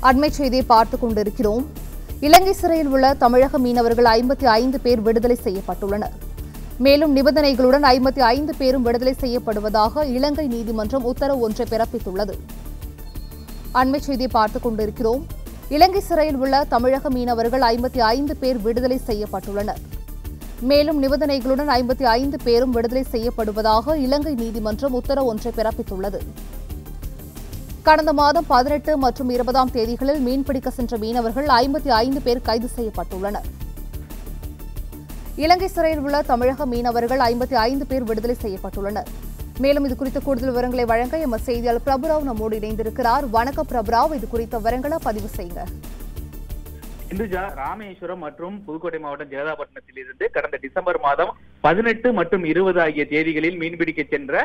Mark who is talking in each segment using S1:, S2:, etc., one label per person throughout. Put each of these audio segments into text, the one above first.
S1: அண்மை செய்தியை பார்த்துக் கொண்டிருக்கிறோம் இலங்கை சிறையில் உள்ள தமிழக மீனவர்கள் ஐம்பத்தி ஐந்து பேர் விடுதலை செய்யப்பட்டுள்ளனர் மேலும் நிபந்தனைகளுடன் ஐம்பத்தி ஐந்து பேரும் விடுதலை செய்யப்படுவதாக இலங்கை நீதிமன்றம் உத்தரவு ஒன்றை பிறப்பித்துள்ளது அண்மை செய்தியை பார்த்துக் கொண்டிருக்கிறோம் இலங்கை சிறையில் உள்ள தமிழக மீனவர்கள் ஐம்பத்தி ஐந்து பேர் விடுதலை செய்யப்பட்டுள்ளனர் மேலும் நிபந்தனைகளுடன் ஐம்பத்தி ஐந்து பேரும் விடுதலை செய்யப்படுவதாக இலங்கை நீதிமன்றம் உத்தரவு ஒன்றை பிறப்பித்துள்ளது கடந்த மாதம் பதினெட்டு மற்றும் இருபதாம் தேதிகளில் மீன்பிடிக்க சென்ற மீனவர்கள் ஐம்பத்தி ஐந்து பேர் கைது செய்யப்பட்டுள்ளனர் இலங்கை சிறையில் உள்ள தமிழக மீனவர்கள் ஐம்பத்தி ஐந்து பேர் விடுதலை செய்யப்பட்டுள்ளனர் மேலும் இது குறித்த கூடுதல் விவரங்களை வழங்க எமது செய்தியாளர் பிரபுராவ் நம்மோடு இணைந்திருக்கிறார் வணக்கம் பிரபுராவ் இது குறித்த விவரங்களை பதிவு செய்யுங்க
S2: இந்துஜா ராமேஸ்வரம் மற்றும் புதுக்கோட்டை மாவட்டம் ஜெகதாபட்டினத்தில் இருந்து கடந்த டிசம்பர் மாதம் பதினெட்டு மற்றும் இருபது ஆகிய தேதிகளில் மீன்பிடிக்க சென்ற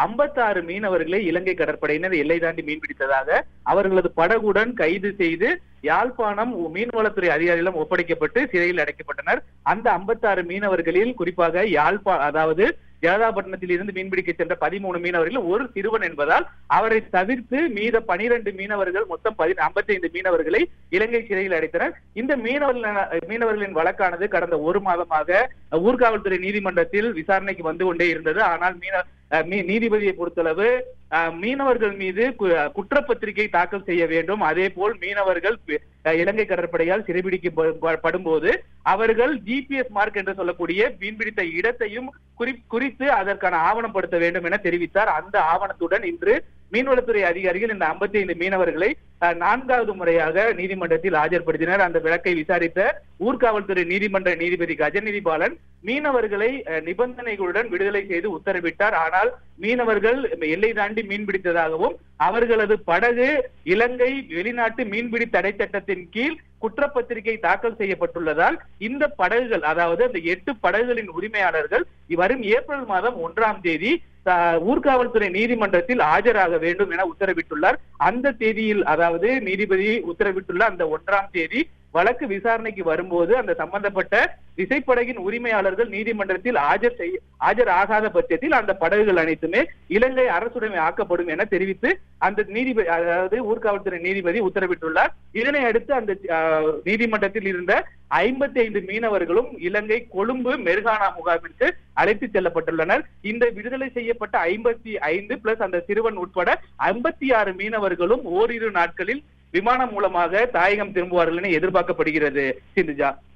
S2: 56 மீனவர்களை இலங்கை கடற்படையினர் எல்லை தாண்டி மீன்பிடித்ததாக அவர்களது படகுடன் கைது செய்து யாழ்ப்பாணம் மீன்வளத்துறை அதிகாரிகளிடம் ஒப்படைக்கப்பட்டு சிறையில் அடைக்கப்பட்டனர் அந்த 56 மீனவர்களில் குறிப்பாக யாழ்ப்பா அதாவது ஜெகதாபட்டினத்தில் இருந்து மீன்பிடிக்க சென்ற பதிமூணு மீனவர்கள் ஒரு சிறுவன் என்பதால் அவரை தவிர்த்து மீத பனிரெண்டு மீனவர்கள் மொத்தம் பதி ஐம்பத்தைந்து மீனவர்களை இலங்கை சிறையில் அடைத்தனர் இந்த மீனவர்கள் மீனவர்களின் வழக்கானது கடந்த ஒரு மாதமாக ஊர்காவல்துறை நீதிமன்றத்தில் விசாரணைக்கு வந்து கொண்டே இருந்தது ஆனால் மீன அஹ் மீ- நீதிபதியை பொறுத்தளவு அஹ், மீனவர்கள் மீது கு- குற்றப்பத்திரிகை தாக்கல் செய்ய வேண்டும் அதே போல் மீனவர்கள் பி- அஹ், இலங்கை கடற்படையால் சிறைபிடிக்கப்படும் போது அவர்கள் ஜிபிஎஸ் மார்க் என்று சொல்லக்கூடிய மீன்பிடித்த இடத்தையும் குறி- குறித்து அதற்கான ஆவணப்படுத்த வேண்டும் என தெரிவித்தார் அந்த ஆவணத்துடன் இன்று மீன்வளத்துறை அதிகாரிகள் இந்த 55 மீனவர்களை அஹ், நான்காவது முறையாக நீதிமன்றத்தில் ஆஜர்படுத்தினர் அந்த விளக்கை விசாரித்த ஊர்காவல்துறை நீதிமன்ற நீதிபதி கஜநிதி பாலன் மீனவர்களை அஹ், நிபந்தனைகளுடன் விடுதலை செய்து உத்தரவிட்டார் ஆனால் மீனவர்கள் எல்லை தாண்டி மீன்பிடித்ததாகவும் அவர்களது படகு இலங்கை வெளிநாட்டு மீன்பிடி தடை சட்டத்தின் கீழ் குற்றப்பத்திரிகை தாக்கல் செய்யப்பட்டுள்ளதால் இந்த படகுகள் அதாவது அந்த எட்டு படகுகளின் உரிமையாளர்கள் வரும் ஏப்ரல் மாதம் ஒன்றாம் தேதி அஹ், ஊர்காவல்துறை நீதிமன்றத்தில் ஆஜராக வேண்டும் என உத்தரவிட்டுள்ளார் அந்த தேதியில் அதாவது நீதிபதி உத்தரவிட்டுள்ள அந்த ஒன்றாம் தேதி வழக்கு விசாரணைக்கு வரும்போது அந்த சம்பந்தப்பட்ட விசைப்படகின் உரிமையாளர்கள் நீதிமன்றத்தில் ஆஜர் செய்ய ஆஜர் ஆகாத பட்சத்தில் அந்த படகுகள் அனைத்துமே இலங்கை அரசுடைமை ஆக்கப்படும் என தெரிவித்து அந்த நீதிபதி அதாவது ஊர்காவல்துறை நீதிபதி உத்தரவிட்டுள்ளார் இதனை அடுத்து அந்த அஹ், நீதிமன்றத்தில் இருந்த ஐம்பத்தி ஐந்து மீனவர்களும் இலங்கை கொழும்பு மெர்கானா முகாமிற்கு அழைத்து செல்லப்பட்டுள்ளனர் இந்த விடுதலை செய்யப்பட்ட ஐம்பத்தி ஐந்து பிளஸ் அந்த சிறுவன் உட்பட ஐம்பத்தி ஆறு மீனவர்களும் ஓரிரு நாட்களில் விமானம் மூலமாக தாயகம் திரும்புவார்கள் என எதிர்பார்க்கப்படுகிறது சிந்துஜா